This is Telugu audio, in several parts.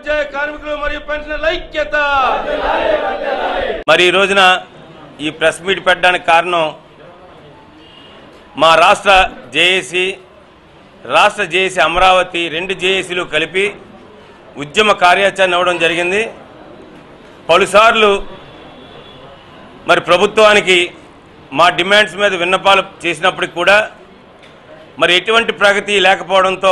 ఉపాధ్యాయ కార్మికులు మరియు పెన్షనర్ల ఐక్యత మరి ఈ రోజున ఈ ప్రెస్ మీట్ పెట్టడానికి కారణం మా రాష్ట్ర జేఏసీ రాష్ట్ర జేఏసీ అమరావతి రెండు జేఏసీలు కలిపి ఉద్యమ కార్యాచరణ ఇవ్వడం జరిగింది పలుసార్లు మరి ప్రభుత్వానికి మా డిమాండ్స్ మీద విన్నపాలు చేసినప్పటికి కూడా మరి ఎటువంటి ప్రగతి లేకపోవడంతో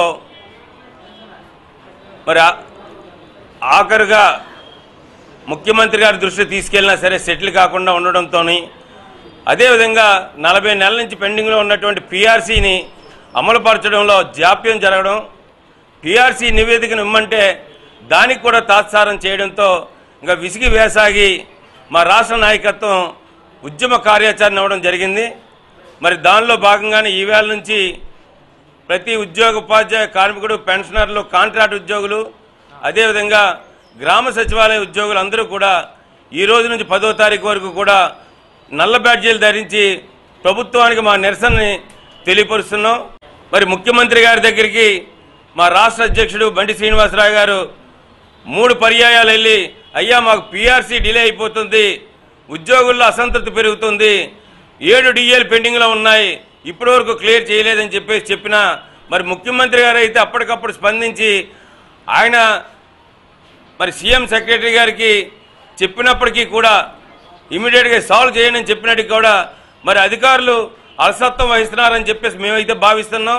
మరి ఆ- ఆఖరుగా ముఖ్యమంత్రి గారి దృష్టి తీసుకెళ్ళినా సరే సెటిల్ కాకుండా ఉండడంతో అదేవిధంగా నలభై నెలల నుంచి పెండింగ్లో ఉన్నటువంటి పీఆర్సీని అమలుపరచడంలో జాప్యం జరగడం పీఆర్సీ నివేదికను ఇమ్మంటే దానికి కూడా తాత్సారం చేయడంతో ఇంకా విసిగి వేసాగి మా రాష్ట్ర నాయకత్వం ఉద్యమ కార్యాచరణ ఇవ్వడం జరిగింది మరి దానిలో భాగంగానే ఈవేళ నుంచి ప్రతి ఉద్యోగ ఉపాధ్యాయ కార్మికుడు పెన్షనర్లు కాంట్రాక్ట్ ఉద్యోగులు అదేవిధంగా గ్రామ సచివాలయ ఉద్యోగులు అందరూ కూడా ఈ రోజు నుంచి పదో తారీఖు వరకు కూడా నల్ల బ్యాడ్జీలు ధరించి ప్రభుత్వానికి మా నిరసనని తెలియపరుస్తున్నాం మరి ముఖ్యమంత్రి గారి దగ్గరికి మా రాష్ట్ర అధ్యక్షుడు బండి శ్రీనివాసరావు గారు మూడు పర్యాయాలు వెళ్ళి అయ్యా మాకు పీఆర్సీ డిలే అయిపోతుంది ఉద్యోగుల్లో అసంతృప్తి పెరుగుతుంది ఏడు డిఏలు పెండింగ్లో ఉన్నాయి ఇప్పటి వరకు క్లియర్ చేయలేదని చెప్పేసి చెప్పినా మరి ముఖ్యమంత్రి గారు అయితే అప్పటికప్పుడు స్పందించి ఆయన మరి సీఎం సెక్రటరీ గారికి చెప్పినప్పటికీ కూడా ఇమీడియట్గా సాల్వ్ చేయండి అని చెప్పినట్టుగా కూడా మరి అధికారులు అలసత్వం వహిస్తున్నారని చెప్పేసి మేమైతే భావిస్తున్నాం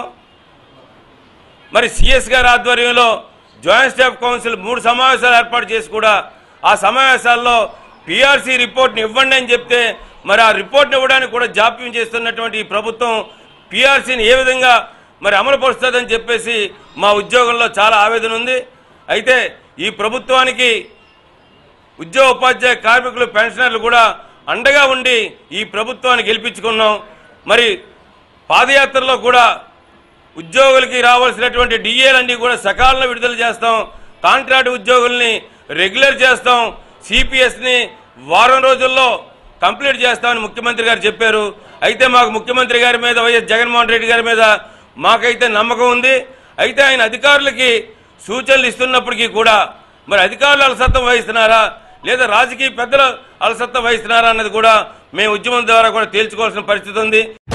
మరి సిఎస్ గారి ఆధ్వర్యంలో జాయింట్ స్టాఫ్ కౌన్సిల్ మూడు సమావేశాలు ఏర్పాటు చేసి కూడా ఆ సమావేశాల్లో పిఆర్సీ రిపోర్ట్ని ఇవ్వండి అని చెప్తే మరి ఆ రిపోర్ట్ని ఇవ్వడానికి కూడా జాప్యం చేస్తున్నటువంటి ఈ ప్రభుత్వం పిఆర్సీని ఏ విధంగా మరి అమలు పరుస్తుందని చెప్పేసి మా ఉద్యోగంలో చాలా ఆవేదన ఉంది అయితే ఈ ప్రభుత్వానికి ఉద్యోగ ఉపాధ్యాయ కార్మికులు పెన్షనర్లు కూడా అండగా ఉండి ఈ ప్రభుత్వాన్ని గెలిపించుకున్నాం మరి పాదయాత్రలో కూడా ఉద్యోగులకి రావాల్సినటువంటి డిఏలన్నీ కూడా సకాలంలో విడుదల చేస్తాం కాంట్రాక్ట్ ఉద్యోగుల్ని రెగ్యులర్ చేస్తాం సిపిఎస్ని వారం రోజుల్లో కంప్లీట్ చేస్తామని ముఖ్యమంత్రి గారు చెప్పారు అయితే మాకు ముఖ్యమంత్రి గారి మీద వైఎస్ జగన్మోహన్ రెడ్డి గారి మీద మాకైతే నమ్మకం ఉంది అయితే ఆయన అధికారులకి సూచనలు ఇస్తున్నప్పటికీ కూడా మరి అధికారులు అలసత్వం వహిస్తున్నారా లేదా రాజకీయ పెద్దలు అలసత్వం వహిస్తున్నారా అన్నది కూడా మేము ఉద్యమం ద్వారా కూడా తేల్చుకోవాల్సిన పరిస్థితి ఉంది